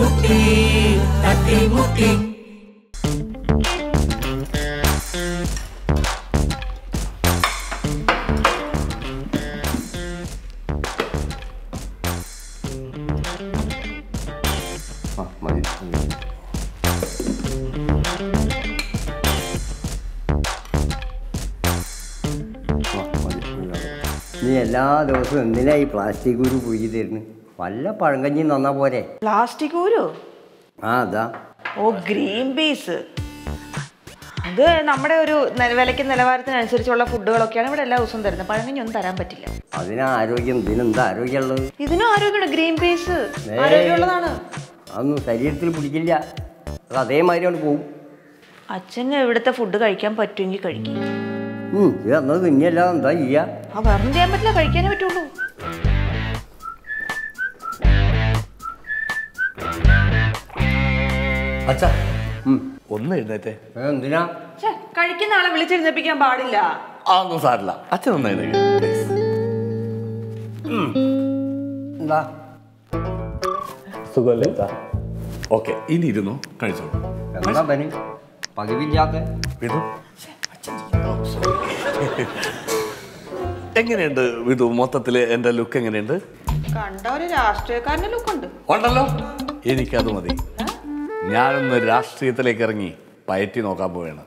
തട്ടിമുട്ടി തട്ടിമുട്ടി ആ മതി ആ, മതി. നീ എല്ലാ ദിവസവും എന്തിനാ ഈ പ്ലാസ്റ്റിക് ഉരു പുഴുകി തരുന്നത് വല്ല പഴങ്കഞ്ഞി നന്നാ പോരെ പ്ലാസ്റ്റിക് ഊരോ ആ അതാ ഓ ഗ്രീൻ പീസ് അത് നമ്മുടെ ഒരു നെ- വിലയ്ക്ക് നിലവാരത്തിനനുസരിച്ചുള്ള ഫുഡുകളൊക്കെയാണ് ഇവിടെ എല്ലാ ദിവസവും തരുന്നത് പഴങ്കഞ്ഞൊന്നും തരാൻ പറ്റില്ല അതിനാ ആരോഗ്യം ഇതിനെന്താ ആരോഗ്യമുള്ളത് ഇതിനും ആരോഗ്യമുണ്ട് ഗ്രീൻ പീസ് ഏയ്. ആരോഗ്യമുള്ളതാണ് അതൊന്നും ശരീരത്തിൽ പിടിക്കില്ല അത് അതേമാതിരി കൊണ്ട് പോകും അച്ഛന് ഇവിടുത്തെ ഫുഡ് കഴിക്കാൻ പറ്റുമെങ്കിൽ കഴിക്കും ഉം, ഇത് എന്നത് തിന്നിയല്ല എന്താ ചെയ്യാ ആ വേറൊന്നും ചെയ്യാൻ പറ്റില്ല കഴിക്കാനേ പറ്റുള്ളൂ അച്ഛാ ഉം. ഒന്ന് എഴുന്നേറ്റേ ഏ, എന്തിനാ ഛെ, കഴിക്കുന്ന ആളെ വിളിച്ചെഴുന്നേപ്പിക്കാൻ പാടില്ല ആ ഒന്നും സാരില്ല അച്ഛൻ ഒന്ന് എഴുന്നേക്ക് please. എന്താ സുഖമല്ലേ അച്ഛാ ഓക്കെ ഇനി ഇരുന്നു കഴിച്ചോളൂ എന്താ പനി പതിവില്ലാത്ത വിധു എങ്ങനെയുണ്ട് വിധു മൊത്തത്തില് എന്റെ ലുക്ക് എങ്ങനെയുണ്ട് കണ്ട ഒരു രാഷ്ട്രീയക്കാരന്റെ ലുക്കുണ്ട് ഉണ്ടല്ലോ എനിക്കത് മതി ഞാനൊന്ന് രാഷ്ട്രീയത്തിലേക്ക് ഇറങ്ങി പയറ്റി നോക്കാൻ പോവുകയാണ്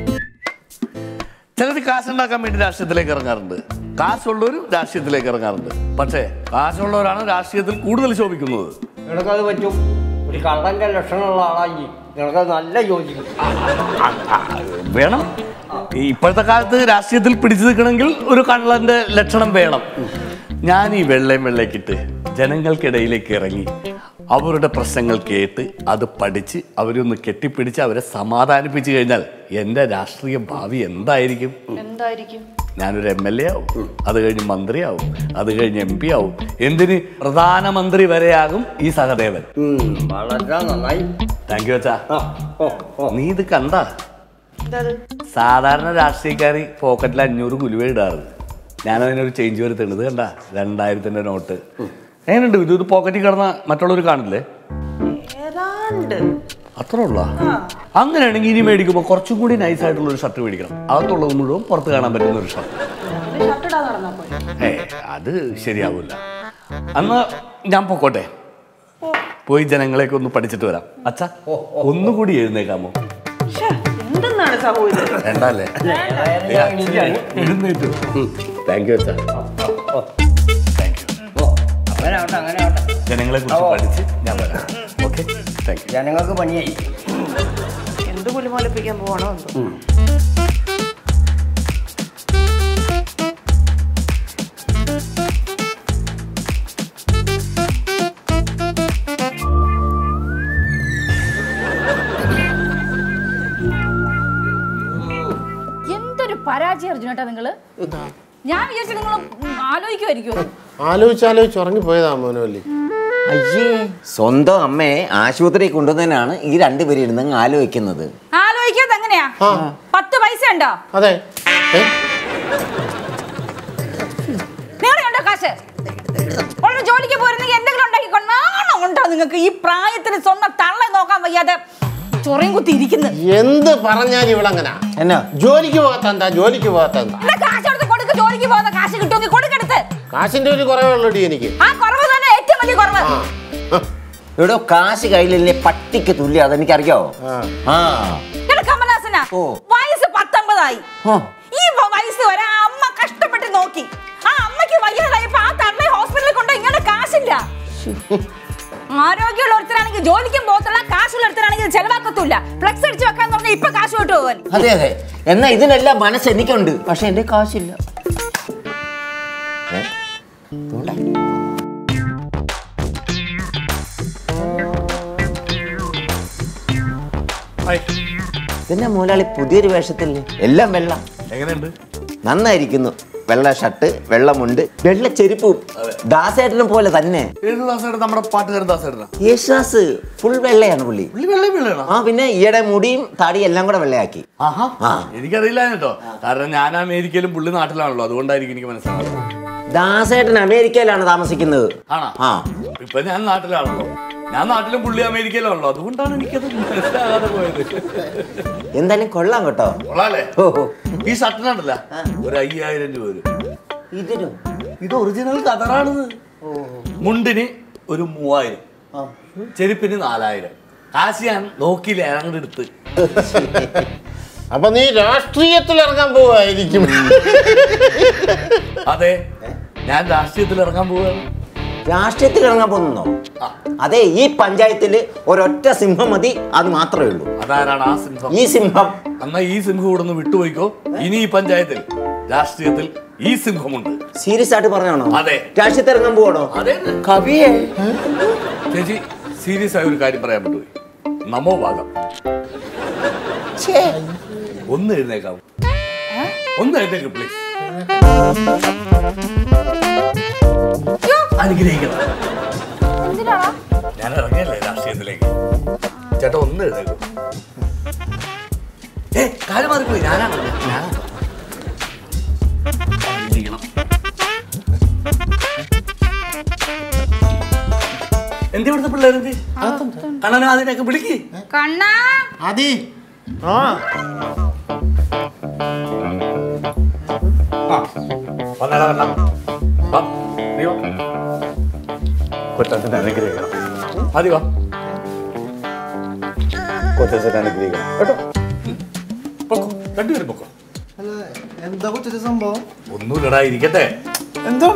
ചിലർ കാശുണ്ടാക്കാൻ വേണ്ടി രാഷ്ട്രീയത്തിലേക്ക് ഇറങ്ങാറുണ്ട് കാശുള്ളവരും രാഷ്ട്രീയത്തിലേക്ക് ഇറങ്ങാറുണ്ട് പക്ഷേ കാശുള്ളവരാണ് രാഷ്ട്രീയത്തിൽ കൂടുതൽ ശോഭിക്കുന്നത് നിനക്കത് പറ്റും ഒരു കള്ളന്റെ ലക്ഷണമുള്ള ആളായി നിനക്കത് നല്ല യോജിക്കും വേണം ഈ ഇപ്പോഴത്തെ കാലത്ത് രാഷ്ട്രീയത്തിൽ പിടിച്ചു നിൽക്കണമെങ്കിൽ ഒരു കള്ളന്റെ ലക്ഷണം വേണം ഞാൻ ഈ വെള്ളയും വെള്ളയ്ക്കിട്ട് ജനങ്ങൾക്കിടയിലേക്ക് ഇറങ്ങി അവരുടെ പ്രശ്നങ്ങൾ കേട്ട് അത് പഠിച്ച് അവരൊന്ന് കെട്ടിപ്പിടിച്ച് അവരെ സമാധാനിപ്പിച്ചു കഴിഞ്ഞാൽ എൻ്റെ രാഷ്ട്രീയ ഭാവി എന്തായിരിക്കും എന്തായിരിക്കും ഞാനൊരു എം എൽ എ ആവും അത് കഴിഞ്ഞ് മന്ത്രിയാവും അത് കഴിഞ്ഞ് എം പി ആവും എന്തിന് പ്രധാനമന്ത്രി വരെയാകും ഈ സഹദേവൻ ഉം, വളരെ നന്നായി താങ്ക് യു അച്ഛാ ആ ഓ ഓ നീ ഇത് കണ്ടാ എന്താ അത്? സാധാരണ രാഷ്ട്രീയക്കാർ പോക്കറ്റിൽ അഞ്ഞൂറ് കുലുവ ഇടാറ് ഞാനതിനൊരു ചേഞ്ച് വരുത്തുന്നത് കണ്ട രണ്ടായിരത്തിന്റെ നോട്ട് എങ്ങനെയുണ്ട് ഇത് ഇത് പോക്കറ്റിൽ കിടന്ന മറ്റുള്ളവർ കാണില്ലേ ഏതാണ്ട് അത്ര ഉള്ള അങ്ങനെയാണെങ്കിൽ ഇനി മേടിക്കുമ്പോൾ കുറച്ചും കൂടി നൈസ് ആയിട്ടുള്ള ഒരു ഷർട്ട് മേടിക്കണം അകത്തുള്ളത് മുഴുവൻ പുറത്ത് കാണാൻ പറ്റുന്ന ഒരു ഷർട്ട് ഷർട്ട് ഇടാതെ നടന്നാ പോയി ഏ അത് ശരിയാവില്ല അന്ന് ഞാൻ പൊക്കോട്ടെ പോയി ജനങ്ങളെയൊക്കെ ഒന്ന് പഠിച്ചിട്ട് വരാം അച്ഛാ ഒന്നുകൂടി എഴുന്നേക്കാമോ ശ്ശെ, എന്തെന്നാണ് സഹോദരൻ വേണ്ടല്ലേ എഴുന്നേറ്റു താങ്ക് യു അച്ഛാ താങ്ക് യു ഓ അങ്ങനെ ആവട്ടെ അങ്ങനെ ആവട്ടെ ജനങ്ങളെ കുറിച്ച് പഠിച്ച് ഞാൻ വരാം ഓക്കെ താങ്ക് യു ജനങ്ങൾക്ക് പണിയായി എന്ത് കുലുമോലിപ്പിക്കാൻ പോകണോ എന്തോ എന്തൊരു പരാജയം അർജുനേട്ടാ നിങ്ങള് ഞാൻ വിചാരിച്ചു നിങ്ങൾ ആലോചിക്കുമായിരിക്കും ആലോചിച്ചാലോചിച്ച് ഉറങ്ങിപ്പോയതാ മോനോല്ലി അയ്യേ സ്വന്തം അമ്മയെ ആശുപത്രിയിൽ കൊണ്ടുവന്നതിനാണ് ഈ രണ്ടുപേരും ഇരുന്ന് ആലോചിക്കുന്നത് ആലോചിക്കാതെ എങ്ങനെയാ ആ. പത്ത് പൈസ ഉണ്ടോ അതെ ഏ? നിങ്ങളുടെ ഉണ്ടോ കാശ് ഉള്ള ജോലിക്ക് പോരുന്നെങ്കിൽ എന്തെങ്കിലും ഉണ്ടാക്കി കൊണ്ടാണോ ഉണ്ടോ നിങ്ങൾക്ക് ഈ പ്രായത്തിൽ സ്വന്തം തള്ളെ നോക്കാൻ വയ്യാതെ ചൊറയും കുത്തി ഇരിക്കുന്നു എന്ത് പറഞ്ഞാലും ഇവളങ്ങനാ എന്നാ ജോലിക്ക് പോകാത്ത എന്താ ജോലിക്ക് പോകാത്ത എന്താ എന്നാ കാശ് എടുത്ത് കൊടുക്ക് ജോലിക്ക് പോകുന്ന കാശ് കിട്ടുമെങ്കിൽ കൊടുക്കെടുത്ത് കാശിന്റെ ഒരു കുറവുള്ളടി എനിക്ക് ആ കുറവ് തന്നെ ഏറ്റവും വലിയ കുറവ് ആ ഹ, ഇവിടെ കാശ് കയ്യിലില്ലേ പട്ടിക്ക് തുല്യം അതെനിക്കറിയാവോ ആ. ആ ഇവിടെ കമലഹാസന ഓ. വയസ്സ് പത്തൊമ്പതായി ആ. ഈ വ- വയസ്സ് വരെ ആ അമ്മ കഷ്ടപ്പെട്ട് നോക്കി ആ അമ്മയ്ക്ക് വയ്യാതായപ്പോ ആ തള്ളെ ഹോസ്പിറ്റലിൽ കൊണ്ട് ഇങ്ങനെ കാശില്ല ആരോഗ്യമുള്ള ഒരുത്തരാണെങ്കിൽ ജോലിക്കും പോകത്തില്ല കാശുള്ള ഒരുത്തരാണെങ്കിൽ ചെലവാക്കത്തില്ല ഫ്ലെക്സ് അടിച്ച് വെക്കാന്ന് പറഞ്ഞാൽ ഇപ്പൊ കാശ് വിട്ടു പോകാൻ അതെ അതെ എന്നാ ഇതിനെല്ലാം മനസ്സ് എനിക്കുണ്ട് പക്ഷെ എന്റെ കാശില്ല ഏ? ഇതുകൊണ്ടാ? ഇതെന്നെ മുതലാളി പുതിയൊരു വേഷത്തിൽ എല്ലാം വെള്ള എങ്ങനെയുണ്ട് നന്നായിരിക്കുന്നു വെള്ള ഷർട്ട് വെള്ളമുണ്ട് വെള്ള ചെരുപ്പും ദാസേട്ടനെ പോലെ തന്നെ ഏത് ദാസേട്ടൻ നമ്മുടെ പാട്ടുകാരൻ ദാസേട്ടനാ യേശുദാസ് ഫുൾ വെള്ളയാണ് പുള്ളി പുള്ളി വെള്ളം വെള്ളയാണോ ആ പിന്നെ ഈയിടെ മുടിയും താടിയും എല്ലാം കൂടെ വെള്ളയാക്കി ആഹാ ആ. എനിക്കറിയില്ല കേട്ടോ കാരണം ഞാൻ അമേരിക്കയിലും പുള്ളി നാട്ടിലാണല്ലോ അതുകൊണ്ടായിരിക്കും എനിക്ക് മനസ്സിലാവുന്നത് ദാസേട്ടൻ അമേരിക്കയിലാണ് താമസിക്കുന്നത് ആണോ ആ ഇപ്പൊ ഞാൻ നാട്ടിലാണല്ലോ ഞാൻ നാട്ടിലും പുള്ളി അമേരിക്കയിലാണല്ലോ അതുകൊണ്ടാണ് എനിക്കത് മനസ്സിലാകാതെ പോയത് എന്തായാലും കൊള്ളാം കേട്ടോ കൊള്ളാല്ലേ ഓ ഓ. ഈ ഷർട്ടിനാണല്ല ഒരു അയ്യായിരം രൂപ വരും ഇതിനോ ഇത് ഒറിജിനൽ കതറാണിത് മുണ്ടിന് ഒരു മൂവായിരം ചെരുപ്പിന് നാലായിരം കാശ് ഞാൻ നോക്കിയില്ല അങ്ങോട്ട് എടുത്ത് അപ്പൊ നീ രാഷ്ട്രീയത്തിൽ ഇറങ്ങാൻ പോവായിരിക്കും അതെ ഞാൻ രാഷ്ട്രീയത്തിൽ ഇറങ്ങാൻ പോവുകയാണ് രാഷ്ട്രീയത്തിൽ ഇറങ്ങാൻ പോകുന്നോ ആ. അതെ ഈ പഞ്ചായത്തിൽ ഒരൊറ്റ സിംഹം മതി അത് മാത്രമേ ഉള്ളൂ അതാരാണ് ആ സിംഹം ഈ സിംഹം എന്നാ ഈ സിംഹം ഇവിടെ നിന്ന് വിട്ടുപോയിക്കോ ഇനി ഈ പഞ്ചായത്തിൽ രാഷ്ട്രീയത്തിൽ ഈ സിംഹമുണ്ട് സീരിയസ് ആയിട്ട് പറഞ്ഞാണോ അതെ. രാഷ്ട്രീയത്തിൽ ഇറങ്ങാൻ പോവാണോ അതെ കവിയെ ചേച്ചി സീരിയസ് ആയ ഒരു കാര്യം പറയാൻ പറ്റുമോ നമോ ഭാഗം ഒന്ന് എഴുന്നേക്കാവും ഒന്ന് എഴുന്നേക്ക് പ്ലീസ് അനുഗ്രഹിക്കണം എന്തിനാണോ ഞാൻ ഇറങ്ങിയല്ലേ രാഷ്ട്രീയത്തിലേക്ക് ചേട്ടാ ഒന്ന് എഴുന്നേക്കും ഏ കാര്യം മാറിപ്പോയി ഞാനാണ് ഞാനാണ് അനുഗ്രഹിക്കണം. എന്തി ഇവിടുത്തെ പിള്ളേരെന്തി കണ്ണന അതിനെയൊക്കെ വിളിക്ക് കണ്ണാ അതി ആ വന്നേടാ കണ്ണ വാ നീ വാ കൊച്ചച്ഛനെ അനുഗ്രഹിക്കണം മതി വാ കൊച്ചച്ഛനെ അനുഗ്രഹിക്കണം കേട്ടോ പൊക്കോ രണ്ടുപേരും പൊക്കോ എന്താ കൊച്ചു സംഭവം ഒന്നുമില്ലടാ ഇരിക്കട്ടെ എന്തോ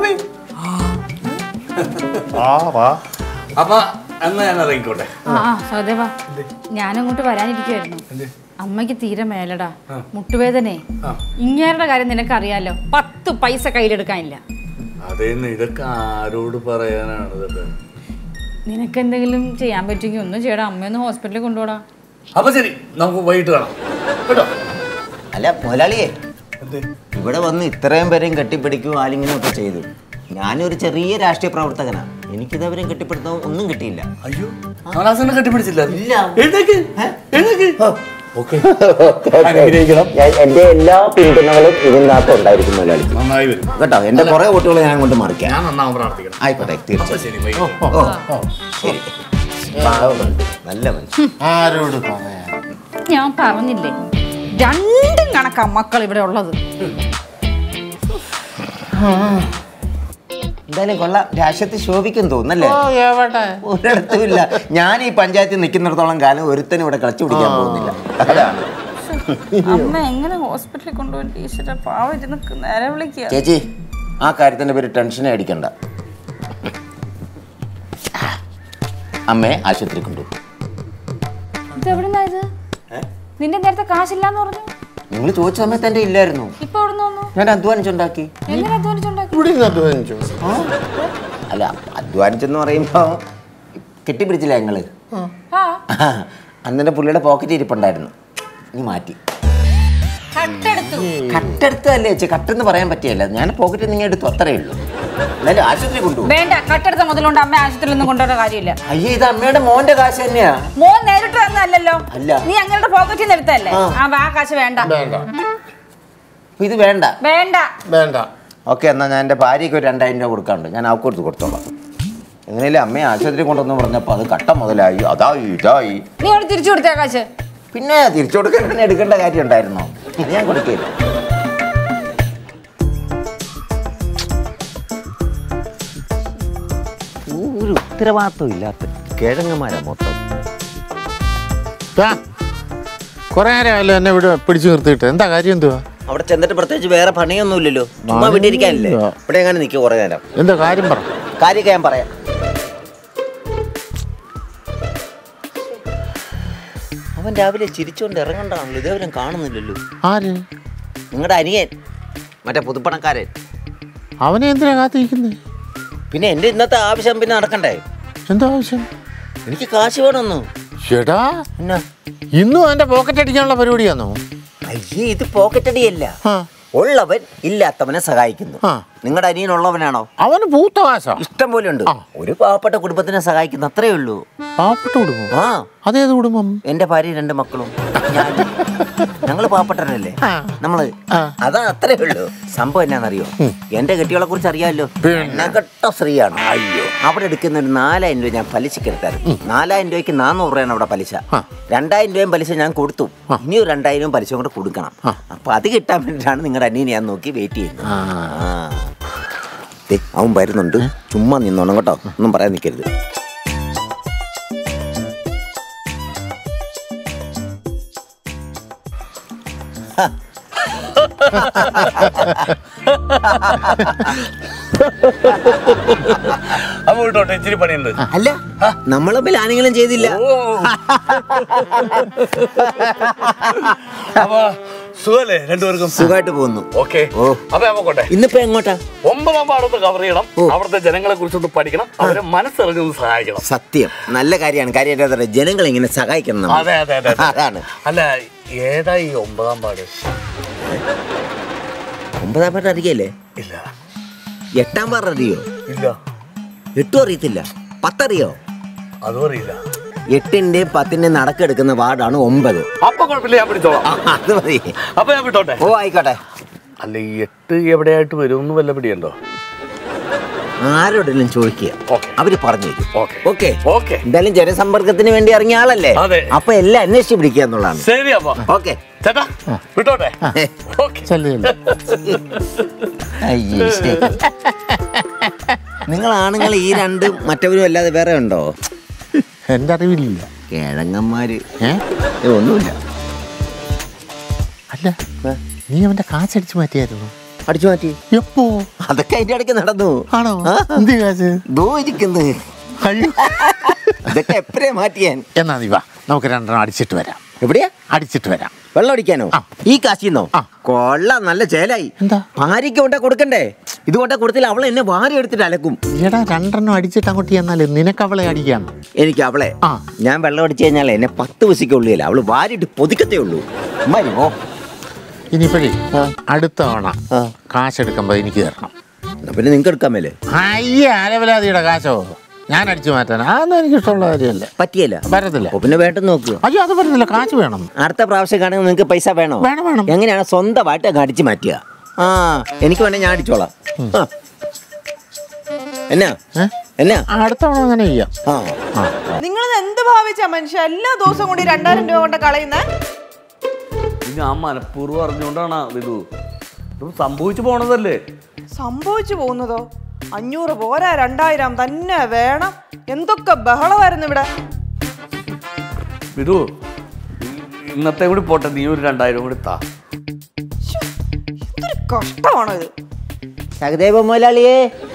ആ വാ അപ്പൊ എന്നാ ഞാൻ ഇറങ്ങിക്കോട്ടെ ആ ആ സഹദേവ ഞാനങ്ങോട്ട് വരാനിരിക്കുവായിരുന്നു അമ്മയ്ക്ക് തീരെ മേലടാ മുട്ടുവേദനേ ഇങ്ങേരുടെ കാര്യം നിനക്കറിയാലോ പത്ത് പൈസ കയ്യിലെടുക്കാനില്ല അതേന്ന് ഇതൊക്കെ ആരോട് പറയാനാണ് ഇതൊക്കെ നിനക്ക് എന്തെങ്കിലും ചെയ്യാൻ പറ്റുമെങ്കിൽ ഒന്നും ചെയ്യടാ അമ്മയൊന്ന് ഹോസ്പിറ്റലിൽ കൊണ്ടുപോടാ അപ്പൊ ശരി നമുക്ക് വൈകിട്ട് കാണാം കേട്ടോ അല്ല മുതലാളിയെ എന്തേ ഇവിടെ വന്ന് ഇത്രയും പേരെയും കെട്ടിപ്പിടിക്കുകയും ആലിംഗനം ഒക്കെ ചെയ്തു ഞാനൊരു ചെറിയ രാഷ്ട്രീയ പ്രവർത്തകനാണ് എനിക്കിതവരെയും കെട്ടിപ്പിടുത്തോ ഒന്നും കിട്ടിയില്ല അയ്യോ കമലാസനെ കെട്ടിപ്പിടിച്ചില്ല ഇല്ല. എഴുന്നേക്ക് എഴുന്നേക്ക് ഓക്കെ അനുഗ്രഹിക്കണം എന്റെ എല്ലാ പിന്തുണകളും ഇതിനകത്ത് ഉണ്ടായിരിക്കും മുതലാളി നന്നായി വരും കേട്ടോ എന്റെ കുറെ വോട്ടുകൾ ഞാൻ അങ്ങോട്ട് മറിക്കാം ഞാൻ നന്നാവും പ്രാർത്ഥിക്കണം ആയിക്കോട്ടെ അപ്പൊ തീർച്ചയായും ശരി വൈകിട്ട് ഓ ശരി പാവമുണ്ട് നല്ല മനുഷ്യൻ ആരോട് പറയാ ഞാൻ പറഞ്ഞില്ലേ രണ്ടും കണക്കാ മക്കൾ ഇവിടെ ഉള്ളത് എന്തായാലും കൊള്ളാം രാഷ്ട്രത്തിൽ ശോഭിക്കും തോന്നല്ലേ ഓ എവിടെ ഒരിടത്തും ഇല്ല ഞാൻ ഈ പഞ്ചായത്തിൽ നിൽക്കുന്നിടത്തോളം കാലം ഒരുത്തനും ഇവിടെ കളിച്ചു പിടിക്കാൻ പോകുന്നില്ല അതാണ് അമ്മ എങ്ങനെ ഹോസ്പിറ്റലിൽ കൊണ്ടുപോയി ടീച്ചറെ പാവം ഇരുന്ന് നേരെ വിളിക്കുക ചേച്ചി ആ കാര്യത്തിന്റെ പേര് ടെൻഷനെ അടിക്കണ്ട അമ്മയെ ആശുപത്രി കൊണ്ടുപോകും ഇത് എവിടുന്നാ ഇത് നിന്റെ നേരത്തെ കാശില്ലാന്ന് പറഞ്ഞു നിങ്ങൾ ചോദിച്ച സമയത്ത് എൻ്റെ ഇല്ലായിരുന്നു ഇപ്പൊ എവിടുന്ന് വന്നു ഞാൻ അധ്വാനിച്ചുണ്ടാക്കി എങ്ങനെ അധ്വാനിച്ചുണ്ടാക്കി ഇവിടെ നിന്ന് അധ്വാനിച്ചു അല്ല അധ്വാനിച്ചെന്ന് പറയുമ്പോ കെട്ടിപ്പിടിച്ചില്ല ഞങ്ങള് ആ അന്നെ പുള്ളിയുടെ പോക്കറ്റ് ഇരിപ്പുണ്ടായിരുന്നു നീ മാറ്റി കട്ടെടുത്തു കട്ടെടുത്തല്ലേ ചേച്ചി കട്ടെന്ന് പറയാൻ പറ്റിയല്ല ഞാൻ പോക്കറ്റിൽ നിങ്ങൾ എടുത്തു അത്രേ ഉള്ളൂ എന്നാലും ആശുപത്രി കൊണ്ടുപോകും വേണ്ട കട്ടെടുത്ത മുതലുകൊണ്ട് അമ്മ ആശുപത്രിയിൽ ഒന്നും കൊണ്ടുവരേണ്ട കാര്യമില്ല അയ്യേ ഇത് അമ്മയുടെ മോന്റെ കാശ് തന്നെയാ മോൻ നേരിട്ട് തന്നല്ലോ അല്ല. നീ അങ്ങനെ പോക്കറ്റിൽ നിന്ന് എടുത്തല്ലേ ആ. ആ വാ കാശ് വേണ്ട വേണ്ട അപ്പൊ ഇത് വേണ്ട വേണ്ട വേണ്ട ഓക്കെ എന്നാൽ ഞാൻ എൻ്റെ ഭാര്യയ്ക്ക് ഒരു രണ്ടായിരം രൂപ കൊടുക്കാണ്ട് ഞാൻ അവൾക്ക് കൊടുത്ത് കൊടുത്തോളാം എങ്ങനെയല്ലേ അമ്മയെ ആശുപത്രി കൊണ്ടുവന്ന് പറഞ്ഞപ്പോൾ അത് കട്ട മുതലായി അതായി ഇതായി നീ അവിടെ തിരിച്ചു കൊടുത്തേ കാശ് പിന്നെ തിരിച്ചു കൊടുക്കാൻ പിന്നെ എടുക്കേണ്ട കാര്യം ഉണ്ടായിരുന്നോ അത് ഞാൻ കൊടുക്കില്ല ഒരു ഉത്തരവാദിത്വം ഇല്ലാത്ത കിഴങ്ങന്മാരാ മൊത്തം കുറെ നേരമല്ലോ എന്നെ ഇവിടെ പിടിച്ചു നിർത്തിയിട്ട് എന്താ കാര്യം എന്തുവാ അവിടെ ചെന്നിട്ട് പ്രത്യേകിച്ച് വേറെ പണിയൊന്നുമില്ലല്ലോ ചുമ്മാ വീട്ടിരിക്കാനില്ലേ ഇവിടെ എങ്ങനെ നിൽക്കും കുറേ നേരം എന്താ കാര്യം പറ കാര്യമൊക്കെ ഞാൻ പറയാം അവൻ രാവിലെ ചിരിച്ചുകൊണ്ട് ഇറങ്ങണ്ടാണല്ലോ ഇതേവരും കാണുന്നില്ലല്ലോ ആര് നിങ്ങളുടെ അനിയൻ മറ്റേ പുതുപ്പണക്കാരൻ അവനെ എന്തിനാ കാത്തിരിക്കുന്നത് പിന്നെ എൻ്റെ ഇന്നത്തെ ആവശ്യം പിന്നെ നടക്കണ്ടേ എന്താ ആവശ്യം എനിക്ക് കാശ് വേണമെന്നു ചേട്ടാ എന്നാ ഇന്നും എന്റെ പോക്കറ്റ് അടിക്കാനുള്ള പരിപാടിയാണോ അയ്യേ ഇത് പോക്കറ്റ് അടിയല്ല ആ ഉള്ളവൻ ഇല്ലാത്തവനെ സഹായിക്കുന്നു ആ. നിങ്ങളുടെ അനിയൻ ഉള്ളവനാണോ അവന് പൂത്ത കാശാ ഇഷ്ടം പോലെ ഉണ്ട് ആ. ഒരു പാവപ്പെട്ട കുടുംബത്തിനെ സഹായിക്കുന്നു അത്രേ ഉള്ളൂ പാവപ്പെട്ട കുടുംബം ആ അതേത് കുടുംബം എന്റെ ഭാര്യ രണ്ട് മക്കളും ഞാൻ ഞങ്ങള് പാവപ്പെട്ടവരല്ലേ നമ്മള് അതാ അത്രേ ഉള്ളൂ സംഭവം എന്നാന്നറിയോ എന്റെ കെട്ടികളെ കുറിച്ച് അറിയാമല്ലോ നഗട്ട സ്ത്രീയാണ് അയ്യോ അവിടെ എടുക്കുന്ന ഒരു നാലായിരം രൂപ ഞാൻ പലിശക്ക് എടുത്തായിരുന്നു നാലായിരം രൂപയ്ക്ക് നാനൂറ് രൂപയാണ് അവിടെ പലിശ രണ്ടായിരം രൂപയും പലിശ ഞാൻ കൊടുത്തു ഇനി ഒരു രണ്ടായിരം പലിശ കൂടെ കൊടുക്കണം അപ്പൊ അത് കിട്ടാൻ വേണ്ടിയിട്ടാണ് നിങ്ങളുടെ അനിയനെ ഞാൻ നോക്കി വെയിറ്റ് ചെയ്യുന്നത് ആ. ദേ, അവൻ വരുന്നുണ്ട് ചുമ്മാ നിന്നോണം കേട്ടോ ഒന്നും പറയാൻ നിൽക്കരുത് അപ്പൊ വിട്ടോട്ടെ ഇച്ചിരി പണിയുണ്ട് അല്ല നമ്മൾ തമ്മിൽ ആണെങ്കിലും ചെയ്തില്ല അപ്പൊ സുഖല്ലേ രണ്ടുപേർക്കും സുഖമായിട്ട് പോകുന്നു ഓക്കെ ഓ. അപ്പൊ ഞാൻ പോട്ടെ ഇന്നിപ്പോ എങ്ങോട്ടാ ഒമ്പതാം പാടത്ത് കവർ ചെയ്യണം അവിടുത്തെ ജനങ്ങളെ കുറിച്ചൊന്ന് പഠിക്കണം അവരെ മനസ്സറിഞ്ഞൊന്ന് സഹായിക്കണം സത്യം നല്ല കാര്യമാണ് കാര്യമായിട്ട് ജനങ്ങൾ ഇങ്ങനെ സഹായിക്കണം നമ്മൾ. അതെ അതെ അതെ അതെ. അതാണ് അല്ല ഏതാ ഈ ഒമ്പതാം പാട് ഒമ്പതാം പാട്ട് അറിയല്ലേ ഇല്ല എട്ടാം പാട്ട് അറിയോ ഇല്ല എട്ടും അറിയത്തില്ല പത്തറിയോ അതും അറിയില്ല എട്ടിന്റെ പത്തിന്റെ നടക്കെടുക്കുന്ന വാർഡാണ് ഒമ്പത് അപ്പൊ കുഴപ്പമില്ല ഞാൻ പിടിച്ചോളാം ആ, അത് മതി അപ്പൊ ഞാൻ വിട്ടോട്ടെ ഓ ആയിക്കോട്ടെ അല്ല ഈ എട്ട് എവിടെയായിട്ട് വരും എന്ന് വല്ല പിടിയുണ്ടോ ആരോടെങ്കിലും ചോദിക്കുക ഓക്കേ. അവര് പറഞ്ഞു തരും ഓക്കേ. Okay okay. എന്തായാലും ജനസമ്പർക്കത്തിന് വേണ്ടി ഇറങ്ങിയ ആളല്ലേ അതെ. അപ്പൊ എല്ലാം അന്വേഷിച്ച് പിടിക്കുക എന്നുള്ളതാണ് ശരി അപ്പൊ ഓക്കെ ചേട്ടാ വിട്ടോട്ടെ ഓക്കെ ചെല്ലു ചെല്ലു നിങ്ങൾ ആണുങ്ങൾ ഈ രണ്ടും മറ്റവരും അല്ലാതെ വേറെ ഉണ്ടോ എൻ്റെ അറിവില്ല കിഴങ്ങന്മാര് ഏ ഏ, ഒന്നുമില്ല അല്ല നീ അവന്റെ കാശടിച്ചു മാറ്റിയായിരുന്നു അടിച്ചു മാറ്റി എപ്പോ അതൊക്കെ അതിന്റെ ഇടയ്ക്ക് നടന്നു ആണോ ആ. എന്ത് കാശ് ദോ ഇരിക്കുന്നു അയ്യോ ഇതൊക്കെ എപ്പോഴേ മാറ്റിയാൻ എന്നാ നീ വാ നമുക്ക് രണ്ടെണ്ണം അടിച്ചിട്ട് വരാം എവിടെയാ അടിച്ചിട്ട് വരാം വെള്ളം അടിക്കാനോ ആ. ഈ കാശിന്നോ ആ. കൊള്ളാം നല്ല ചേലായി എന്താ? ഭാര്യയ്ക്ക് കൊണ്ടേ കൊടുക്കണ്ടേ ഇത് കൊണ്ടേ കൊടുത്തില്ല അവളെ എന്നെ വാരി എടുത്തിട്ട് അലക്കും എടാ രണ്ടെണ്ണം അടിച്ചിട്ട് അങ്ങോട്ട് ചെന്നാല് നിനക്ക് അവളെ അടിക്കാം എനിക്ക് അവളെ ആ. ഞാൻ വെള്ളം അടിച്ചു കഴിഞ്ഞാൽ എന്നെ പത്ത് പൈസയ്ക്ക് ഉള്ളില്ല അവള് വാരിയിട്ട് പൊതിക്കത്തേ ഉള്ളൂ മരുമോ ഇനിയിപ്പോഴേ അടുത്ത തവണ ആ. കാശെടുക്കുമ്പോ എനിക്ക് തരണം എന്നാ പിന്നെ നിങ്ങൾക്ക് എടുക്കാൻ മേലെ അയ്യ അലവലാതിയുടെ കാശോ ഞാൻ അടിച്ചു മാറ്റാൻ അതൊന്നും എനിക്ക് ഇഷ്ടമുള്ള കാര്യമല്ല പറ്റിയല്ല വരത്തില്ല അപ്പൊ പിന്നെ വേണ്ടെന്ന് നോക്കുക അയ്യോ അത് പറ്റത്തില്ല കാശ് വേണം അടുത്ത പ്രാവശ്യം കാണുമ്പോൾ നിങ്ങൾക്ക് പൈസ വേണോ വേണം, വേണം. എങ്ങനെയാണ് സ്വന്തമായിട്ട് അങ്ങ് അടിച്ചു മാറ്റുക ആ എനിക്ക് വേണേ ഞാൻ അടിച്ചോളാം ആ. എന്നാ ഏ? എന്നാ അടുത്ത തവണ അങ്ങനെ ചെയ്യാം ആ നിങ്ങൾ എന്ത് ഭാവിച്ചാ മനുഷ്യ എല്ലാ ദിവസവും കൂടി രണ്ടായിരം രൂപ കൊണ്ട് കളയുന്നേ ഇത് ഞാൻ മനഃപൂർവ്വം അറിഞ്ഞുകൊണ്ടാണ് ഇത് ഇത് സംഭവിച്ചു പോണതല്ലേ സംഭവിച്ചു പോകുന്നതോ അഞ്ഞൂറ് പോരാ രണ്ടായിരം തന്നെ വേണം എന്തൊക്കെ ബഹളമായിരുന്നു ഇവിടെ വിധു ഇന്നത്തെ കൂടി പോട്ടെ നീ ഒരു രണ്ടായിരം കൂടി താ ശ്ശോ, എന്തൊരു കഷ്ടമാണോ ഇത് സഹദേവ മുതലാളിയേ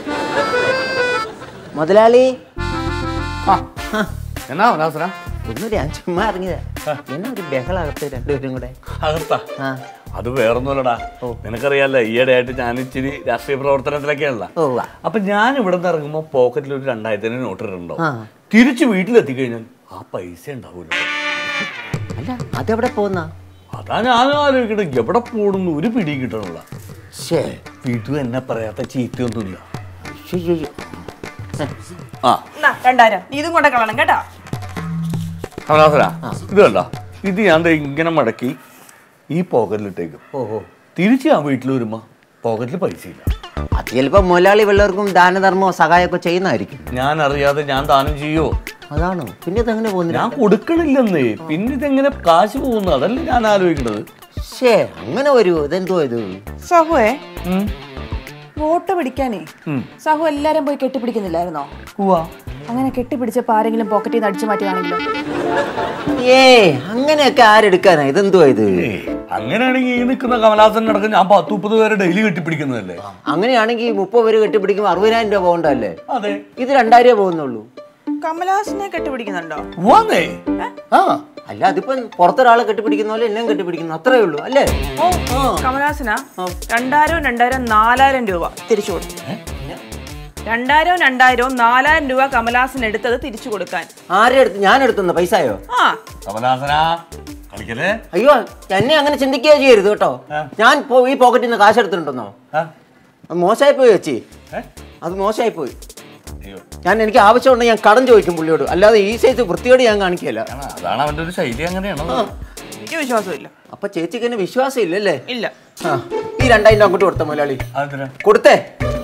മുതലാളി ആ എന്നാ അവനാസന ഒന്നുമില്ല ഞാൻ ചുമ്മാ ഇറങ്ങിയതാ എന്നാ ഒരു ബഹളകത്ത് രണ്ടുപേരും കൂടെ അകത്താ ആ അത് വേറൊന്നുമല്ലടാ നിനക്കറിയാലോ ഈയിടെയായിട്ട് ഞാൻ ഇച്ചിരി രാഷ്ട്രീയ പ്രവർത്തനത്തിലൊക്കെയുള്ള ഓ അപ്പൊ ഞാൻ ഇവിടെ നിന്ന് ഇറങ്ങുമ്പോൾ പോക്കറ്റിൽ ഒരു രണ്ടായിരത്തിന് നോട്ട് ഇട്ടുണ്ടോ ആ. തിരിച്ച് വീട്ടിലെത്തിക്കഴിഞ്ഞാൽ ആ പൈസ ഉണ്ടാവൂല അല്ല അതെവിടെ പോന്ന അതാ ഞാൻ ആലോചിക്കട്ടെ എവിടെ പോടുന്നു ഒരു പിടി കിട്ടണില്ല ശേ വിധു എന്നെ പറയാത്ത ചീത്തയൊന്നുമില്ല ശ്ശോ, ശ്ശോ, ശ്ശോ. ആ എന്നാ, രണ്ടായിരം നീ ഇതും കൊണ്ടേ കളയണം കേട്ടാ അവനാസന ഇത് കണ്ട ഇത് ഞാൻ ദേ ഇങ്ങനെ മടക്കി ഈ പോക്കറ്റിലിട്ടേക്കും ഓഹോ തിരിച്ച് ഞാൻ വീട്ടിൽ വരുമ്പോ പോക്കറ്റിൽ പൈസ ഇല്ല അത് ചിലപ്പോ മുതലാളി വല്ലവർക്കും ദാനധർമ്മോ സഹായമൊക്കെ ചെയ്യുന്നതായിരിക്കും ഞാൻ അറിയാതെ ഞാൻ ദാനം ചെയ്യോ അതാണോ പിന്നെ ഇതെങ്ങനെ പോകുന്നില്ല ഞാൻ കൊടുക്കണില്ലെന്നേ പിന്നെ ഇതെങ്ങനെ കാശ് പോകുന്നു അതല്ലേ ഞാൻ ആലോചിക്കണത് ശേ അങ്ങനെ വരുമോ ഇതെന്തോ ഇത് സഹുവേ ഉം. വോട്ട് പിടിക്കാനേ ഉം. സഹു എല്ലാരും പോയി കെട്ടിപ്പിടിക്കുന്നില്ലായിരുന്നോ ഉവ്വ. അങ്ങനെ കെട്ടിപ്പിടിച്ചപ്പോ ആരെങ്കിലും പോക്കറ്റിൽ നിന്ന് അടിച്ചു മാറ്റിയാണെങ്കിലോ ഏ അങ്ങനെയൊക്കെ ആരെടുക്കാനാ ഇതെന്തോ ഇത് ഏയ്, അങ്ങനെയാണെങ്കിൽ ഈ നിൽക്കുന്ന കമലാസൻ അടക്കം ഞാൻ പത്ത് മുപ്പത് പേരെ ഡെയിലി കെട്ടിപ്പിടിക്കുന്നതല്ലേ അങ്ങനെയാണെങ്കിൽ മുപ്പത് പേര് കെട്ടിപ്പിടിക്കുമ്പോൾ അറുപതിനായിരം രൂപ പോകണ്ടല്ലേ അതെ ഇത് രണ്ടായിരം രൂപ പോകുന്നുള്ളൂ കമലഹാസനെ കെട്ടിപ്പിടിക്കുന്നുണ്ടോ വന്നേ ആ അല്ല അതിപ്പം പുറത്തൊരാളെ കെട്ടിപ്പിടിക്കുന്ന പോലെ എല്ലാം കെട്ടിപ്പിടിക്കുന്നു അത്രേ ഉള്ളൂ അല്ലേ കമലഹാസന രണ്ടായിരവും രണ്ടായിരം നാലായിരം രൂപ തിരിച്ചു കൊടുത്തു രണ്ടായിരവും രണ്ടായിരവും നാലായിരം രൂപ കമലഹാസൻ എടുത്തത് തിരിച്ചു കൊടുക്കാൻ ആരുടെ അടുത്ത് ഞാൻ എടുത്തുന്ന പൈസയോ ആ കമലാസനാ കളിക്കലേ അയ്യോ എന്നെ അങ്ങനെ ചിന്തിക്കുകയോ ചെയ്യരുത് കേട്ടോ ഞാൻ പോ- ഈ പോക്കറ്റിൽ നിന്ന് കാശ് എടുത്തിട്ടുണ്ടെന്നോ ആ? അത് മോശമായി പോയി വെച്ചി ഏ? അത് മോശമായി പോയി ഞാൻ എനിക്ക് ആവശ്യമുണ്ടെങ്കിൽ ഞാൻ കടം ചോദിക്കും പുള്ളിയോട് അല്ലാതെ ഈ സൈസ് വൃത്തിയോട് ഞാൻ കാണിക്കില്ല ആണ്, അതാണ് അവന്റെ ഒരു ശൈലി അങ്ങനെയാണ് എനിക്ക് വിശ്വാസമില്ല അപ്പൊ ചേച്ചിക്ക് എന്നെ വിശ്വാസം ഇല്ലല്ലേ ഇല്ല ആ ഈ രണ്ടായിരം രൂപ അങ്ങോട്ട് കൊടുത്ത മുതലാളി അതിന് കൊടുത്തേ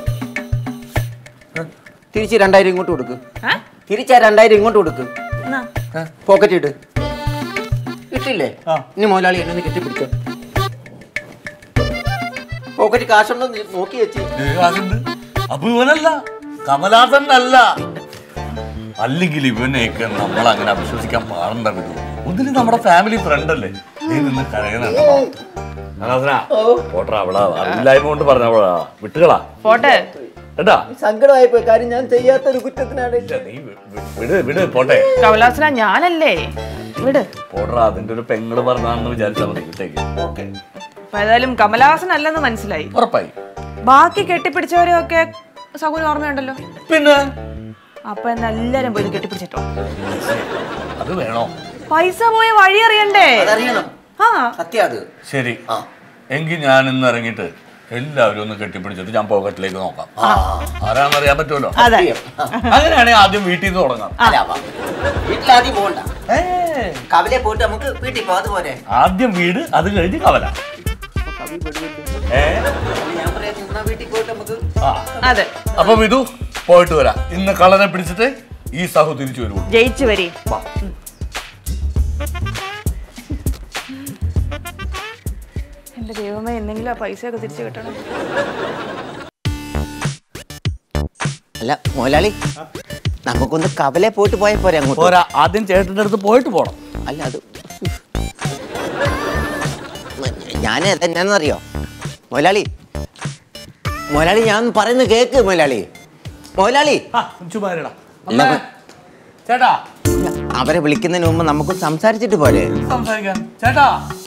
തിരിച്ച് രണ്ടായിരം ഇങ്ങോട്ട് കൊടുക്ക് ഏ? തിരിച്ച് ആ രണ്ടായിരം ഇങ്ങോട്ട് കൊടുക്ക് എന്നാ? പോക്കറ്റ് ഇട്ട് ഇട്ടില്ലേ ആ. ഇനി മുതലാളി എന്നെ ഒന്ന് കെട്ടിപ്പിടിച്ചോ പോക്കറ്റ് കാശുണ്ടോ എന്ന് നോക്കി വെച്ച് അതുണ്ട് അപ്പൊ ഇവനല്ല കമലാസൻ അല്ല അല്ലെങ്കിൽ ഇവനെയൊക്കെ നമ്മൾ അങ്ങനെ അവിശ്വസിക്കാൻ പാടണ്ട വിധു ഒന്നിനും നമ്മുടെ ഫാമിലി ഫ്രണ്ട് അല്ലേ നീ നിന്ന് കരയുന്നുണ്ടോ കമലാസനാ പോട്ടെ അവളാ അറിയില്ലായ്മ കൊണ്ട് പറഞ്ഞവളാ വിട്ടുകളാ പോട്ടെ കേട്ടാ സങ്കടമായി പോയി കാര്യം ഞാൻ ചെയ്യാത്തൊരു കുറ്റത്തിനാണ് ഇല്ല, നീ വി- വി- വിട് വിട് പോട്ടെ കമലാസന ഞാനല്ലേ വിട് പോട്രാ അതിന്റെ ഒരു പെങ്ങള് പറഞ്ഞാണെന്ന് വിചാരിച്ചാൽ മതി വിട്ടേക്ക് അപ്പൊ ഏതായാലും കമലഹാസൻ അല്ലെന്ന് മനസ്സിലായി ഉറപ്പായി ബാക്കി കെട്ടിപ്പിടിച്ചവരെയൊക്കെ സഹോദരൻ ഓർമ്മയുണ്ടല്ലോ പിന്നെ അപ്പൊ എന്നാ എല്ലാരും പോയി ഇത് കെട്ടിപ്പിടിച്ചിട്ടോ അത് വേണോ പൈസ പോയ വഴി അറിയണ്ടേ അതറിയണം ആ സത്യം അത് ശരി എങ്കിൽ ഞാൻ ഇന്ന് ഇറങ്ങിയിട്ട് എല്ലാവരും ഒന്ന് കെട്ടിപ്പിടിച്ചിട്ട് ഞാൻ പോക്കറ്റിലേക്ക് നോക്കാം ആരാണെന്ന് അറിയാൻ പറ്റുമല്ലോ അതെ അങ്ങനെയാണെങ്കിൽ ആദ്യം വീട്ടിൽ നിന്ന് തുടങ്ങാം വീട്ടിലാദ്യം പോകണ്ട കവലെ പോയിട്ട് നമുക്ക് വീട്ടിൽ പോകാം അതുപോലെ ആദ്യം വീട് അത് കഴിഞ്ഞ് കവല ഏ ഞാൻ പറയാം നിന്നാ വീട്ടിൽ പോയിട്ട് നമുക്ക് ആ അതെ അപ്പൊ വിധു പോയിട്ട് വരാം ഇന്ന് കളറെ പിടിച്ചിട്ട് ഈ സഹു തിരിച്ചു വരുള്ളൂ ജയിച്ചു വരി എന്റെ ദൈവമേ എന്തെങ്കിലും ആ പൈസയൊക്കെ തിരിച്ചു കിട്ടണം അല്ല മുതലാളി നമുക്കൊന്ന് കവലെ പോയിട്ട് പോയാൽ പോരെ അങ്ങോട്ട് പോരാ ആദ്യം ചേട്ടൻ്റെ അടുത്ത് പോയിട്ട് പോണം അല്ല അത് ഞാൻ എന്നാന്നറിയോ മുതലാളി മുതലാളി ഞാൻ പറയുന്നത് കേക്ക് മുതലാളി മുതലാളി ആ, ചുമ്മാരിടാ. അമ്മേ, ചേട്ടാ അവരെ വിളിക്കുന്നതിന് മുമ്പ് നമുക്ക് സംസാരിച്ചിട്ട് പോരെ സംസാരിക്കാം ചേട്ടാ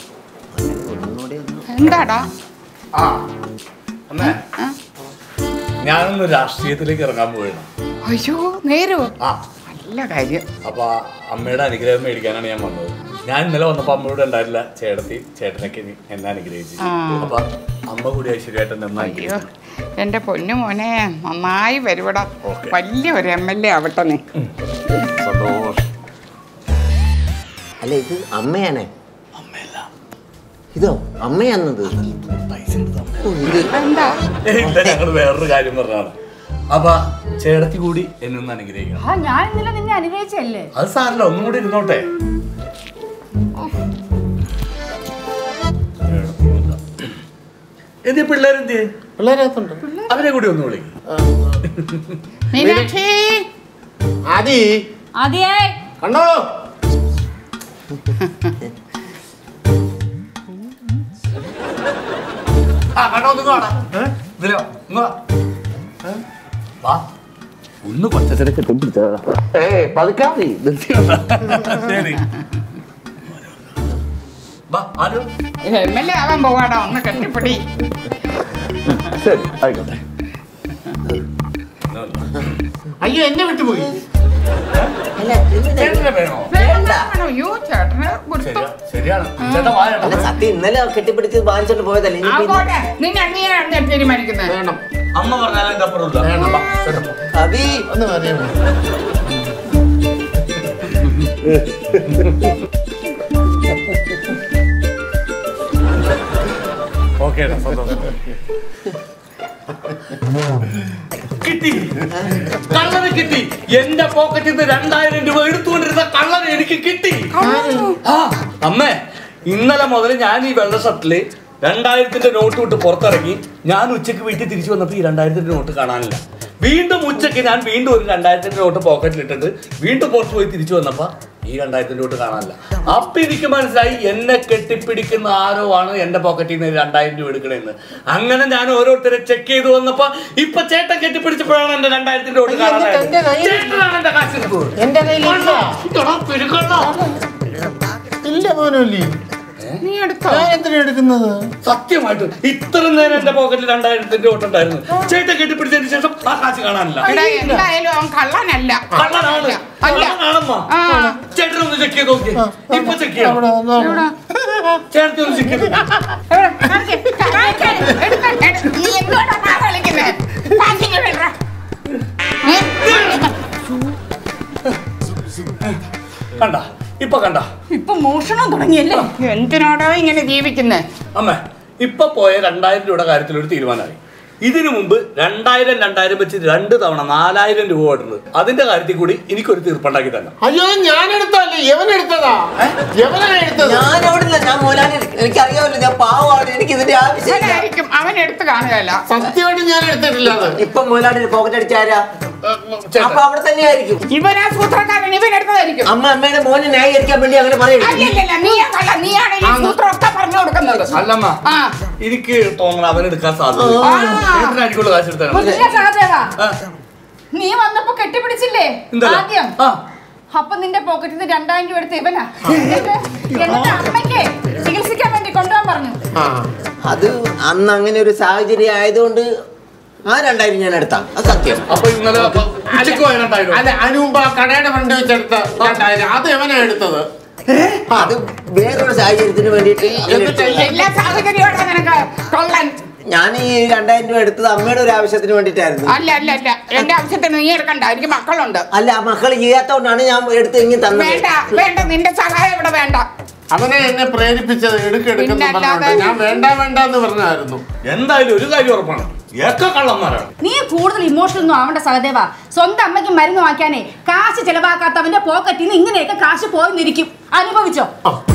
എന്താടാ ആ അമ്മേ ഞാനൊന്ന് രാഷ്ട്രീയത്തിലേക്ക് ഇറങ്ങാൻ പോവുകയാണ് അയ്യോ നേരോ ആ നല്ല കാര്യം അപ്പൊ അമ്മയുടെ അനുഗ്രഹം മേടിക്കാനാണ് ഞാൻ വന്നത് ഞാൻ ഇന്നലെ വന്നപ്പോ അമ്മയോട് ഉണ്ടായില്ല ചേട്ടത്തി ചേട്ടനൊക്കെ ഇനി എന്നെ അനുഗ്രഹിച്ചു ആ. അപ്പൊ അമ്മ കൂടി ഐശ്വര്യമായിട്ട് എന്നെ ഒന്ന് അയ്യോ അനുഗ്രഹിച്ചു എൻ്റെ പൊന്നു മോനെ നന്നായി വരുവടാ ഓക്കേ. വലിയ ഒരു എം എൽ എ ആവട്ടെ നീ സന്തോഷം അല്ല ഇത് അമ്മയാണേ അമ്മയല്ല ഇതോ അമ്മയാന്നത് പൈസ എടുത്ത് അമ്മ. ഓ, ഇത് എന്താ ഏയ് ഇല്ല ഞങ്ങൾ വേറൊരു കാര്യം പറഞ്ഞാണ് അപ്പൊ ചേട്ടത്തി കൂടി എന്നെ ഒന്ന് അനുഗ്രഹിക്കണം ആ ഞാൻ ഇന്നലെ നിന്നെ അനുഗ്രഹിച്ചല്ലേ അത് സാരല്ല ഒന്നും കൂടി ഇരുന്നോട്ടെ എന്തി പിള്ളേരെന്തി പിള്ളേരകത്തുണ്ട് അവരെ കൂടി ഒന്ന് വിളിക്കും മീനാക്ഷി ആദി അതേ കണ്ടോ ആ കണ്ടോ ഒന്ന് വാടാ. ഇതിലോ, ഇങ്ങ് വാ. വാ. ഒന്ന് കൊച്ചച്ഛനെ കെട്ടിപ്പിടിച്ചാ ഏയ് പതുക്കാ മതി ശരി വാ ആരും എം എൽ എ ആവാൻ പോവാടാ ഒന്ന് കെട്ടിപ്പിടി ശരി ആയിക്കോട്ടെ അയ്യോ എന്നെ വിട്ടുപോയി ചേട്ടനെ വേണോ അയ്യോ ചേട്ടന് ഗുരുത്വം ശരിയാ ശരിയാണ് ചേട്ടാ വാ അല്ല ചേട്ടാ സത്യം ഇന്നലെ കെട്ടിപ്പിടിച്ച് വാങ്ങിച്ചോണ്ട് പോയതല്ലേ ഇനി പിന്നെ ആകോട്ടെ നിന്നെ അങ്ങനെയാണ് തീരുമാനിക്കുന്നത് വേണം അമ്മ പറഞ്ഞാലും എന്റെ അപ്പുറം ഇല്ല വേണം. വാ, ചേട്ടാ പോ. കവി ഒന്ന് പറയാം ഓക്കേ ടാ, സന്തോഷം. കിട്ടി കള്ളന് കിട്ടി എന്റെ പോക്കറ്റിൽ നിന്ന് രണ്ടായിരം രൂപ എടുത്തുകൊണ്ടിരുന്ന കള്ളന് എനിക്ക് കിട്ടി ആ അമ്മേ ഇന്നലെ മുതൽ ഞാൻ ഈ വെള്ള ഷർട്ടില് രണ്ടായിരത്തിന്റെ നോട്ട് വിട്ട് പുറത്തിറങ്ങി ഞാൻ ഉച്ചക്ക് വീട്ടിൽ തിരിച്ചു വന്നപ്പോൾ ഈ രണ്ടായിരത്തിന്റെ നോട്ട് കാണാനില്ല വീണ്ടും ഉച്ചക്ക് ഞാൻ വീണ്ടും ഒരു രണ്ടായിരത്തിന്റെ നോട്ട് പോക്കറ്റിൽ ഇട്ടിട്ട് വീണ്ടും പുറത്ത് പോയി തിരിച്ചു വന്നപ്പോ ഈ രണ്ടായിരത്തിന്റെ നോട്ട് കാണാനില്ല അപ്പൊ എനിക്ക് മനസ്സിലായി എന്നെ കെട്ടിപ്പിടിക്കുന്ന ആരോ ആണ് എന്റെ പോക്കറ്റിൽ നിന്ന് രണ്ടായിരം രൂപ എടുക്കണേന്ന് അങ്ങനെ ഞാൻ ഓരോരുത്തരെ ചെക്ക് ചെയ്ത് വന്നപ്പോ ഇപ്പൊ ചേട്ടൻ കെട്ടിപ്പിടിച്ചപ്പോഴാണ് എന്റെ രണ്ടായിരത്തിന്റെ നോട്ട് കാണാനായത് ചേട്ടനാണ് എന്റെ കാശ് എടുത്തത്. എന്റെ കയ്യിലില്ല ഇതെടാ, പെരുക്കണ്ണാ. ഇല്ല മോനല്ലേ നീ എടുത്തോ ഞാൻ എന്തിനാ എടുക്കുന്നത് സത്യമായിട്ട് ഇത്ര നേരം എന്റെ പോക്കറ്റിൽ രണ്ടായിരത്തിന്റെ നോട്ട് ഉണ്ടായിരുന്നു ചേട്ടൻ കെട്ടിപ്പിടിച്ചതിന് ശേഷം ആ കാശ് കാണാനില്ല എടാ എന്തായാലും അവൻ കള്ളനല്ല കള്ളനാണ് അല്ല കള്ളനാണമ്മ ആ ചേട്ടൻ ഒന്ന് ചെക്ക് ചെയ്ത് നോക്കി ഇപ്പൊ ചെക്ക് ചെയ്യണം അവിടെ വന്നോ. ചേട്ടൻ ഒന്ന് ചെക്ക് ചെയ്ത് എവിടെ? കാണിക്ക്, കാണിക്ക്. എടുക്ക, എടുക്ക. നീ എന്തുകൊണ്ടാ കാ കളിക്കുന്നെ? കാണിക്ക് വിടടാ. ഏ? കണ്ട ഇപ്പൊ കണ്ട ഇപ്പൊ മോഷണം തുടങ്ങിയല്ലേ എന്തിനാടോ ഇങ്ങനെ ജീവിക്കുന്നേ അമ്മ ഇപ്പൊ പോയ രണ്ടായിരം രൂപയുടെ കാര്യത്തിൽ ഒരു തീരുമാനമായി ഇതിനു മുമ്പ് രണ്ടായിരം രണ്ടായിരം വെച്ച് രണ്ട് തവണ നാലായിരം രൂപ ഓടുന്നത് അതിന്റെ കാര്യത്തിൽ കൂടി എനിക്കൊരു തീർപ്പുണ്ടാക്കി തന്നെ അയ്യോ ഞാൻ എടുത്തല്ലേ യവൻ എടുത്തതാ യവനാ എടുത്തത് ഞാൻ അവിടെ ഞാൻ മോലാനി എനിക്കറിയാമല്ലോ ഞാൻ പാവമാണ് എനിക്ക് ഇതിന്റെ ആവശ്യമില്ല അവനായിരിക്കും അവൻ എടുത്ത് കാണുകയല്ല സത്യമായിട്ട് ഞാൻ എടുത്തിട്ടില്ല അത് ഇപ്പൊ മോലാണ്ടി പോക്കറ്റ് അടിച്ചാരാ അപ്പൊ അവിടെ തന്നെ ആയിരിക്കും ഇവനാ സൂത്രക്കാരൻ ഇവൻ എടുത്തതായിരിക്കും അമ്മ അമ്മയുടെ മോനെ ന്യായീകരിക്കാൻ വേണ്ടി അങ്ങനെ പറയരുത് അല്ലല്ല നീയാ കള്ള നീയാണ് ഈ സൂത്രമൊക്കെ പറഞ്ഞു കൊടുക്കുന്നത് അല്ലമ്മ ആ എനിക്ക് തോന്നണം അവൻ എടുക്കാൻ സാധ്യത ഏട്ടനായിരിക്കുള്ള കാശ് എടുത്തതാണ് മുല്ല സഹദേവാ ആ. നീ വന്നപ്പോ കെട്ടിപ്പിടിച്ചില്ലേ എന്തല്ല? ആദ്യം ആ. അപ്പൊ നിന്റെ പോക്കറ്റിൽ നിന്ന് രണ്ടായിരം രൂപ എടുത്ത് ഇവനാ എന്നിട്ട് എന്നിട്ട് അമ്മയ്ക്ക് ചികിത്സിക്കാൻ വേണ്ടി കൊണ്ടുപോകാൻ പറഞ്ഞു ആ അത് അന്ന് അങ്ങനെ ഒരു സാഹചര്യം ആയതുകൊണ്ട് ആ രണ്ടായിരം ഞാൻ എടുത്താം അത് സത്യം അപ്പൊ ഇന്നലെ അപ്പൊ ഉച്ചയ്ക്ക് പോയ രണ്ടായിരം അല്ല അതിനു മുമ്പ് ആ കടയുടെ ഫ്രണ്ട് വെച്ചെടുത്ത രണ്ടായിരം അത് യവനാ എടുത്തത് അത് വേറൊരു സാഹചര്യത്തിന് വേണ്ടിയിട്ട് അങ്ങനെ എന്നിട്ട് എടുത്തതാ. എല്ലാ സാഹചര്യമാണ് നിനക്ക് കൊള്ളൻ ഞാൻ ഈ രണ്ടായിരം രൂപ എടുത്തത് അമ്മയുടെ ഒരു ആവശ്യത്തിന് വേണ്ടിയിട്ടായിരുന്നു അല്ല അല്ല അല്ല എന്റെ ആവശ്യത്തിന് നീ എടുക്കണ്ട എനിക്ക് മക്കളുണ്ട് അല്ല മക്കൾ ചെയ്യാത്തോണ്ടാണ് ഞാൻ എടുത്ത് ഇങ്ങനെ തന്നത് വേണ്ട വേണ്ട നിന്റെ സഹായം ഇവിടെ വേണ്ട അവനെ എന്നെ പ്രേരിപ്പിച്ചത് എടുക്കെടുക്കെന്ന് പിന്നെ പറഞ്ഞോണ്ട് അല്ലാതെ- ഞാൻ വേണ്ട വേണ്ട എന്ന് പറഞ്ഞായിരുന്നു എന്തായാലും ഒരു കാര്യം ഉറപ്പാണ് ഏക്ക കള്ളന്മാരാണ് നീ കൂടുതൽ ഇമോഷണൽ ഒന്നും ആവണ്ട സഹദേവ സ്വന്തം അമ്മയ്ക്ക് മരുന്ന് വാങ്ങിക്കാനേ കാശ് ചെലവാക്കാത്തവന്റെ പോക്കറ്റിൽ നിന്ന് ഇങ്ങനെയൊക്കെ കാശ് പോയിന്നിരിക്കും അനുഭവിച്ചോ ആ,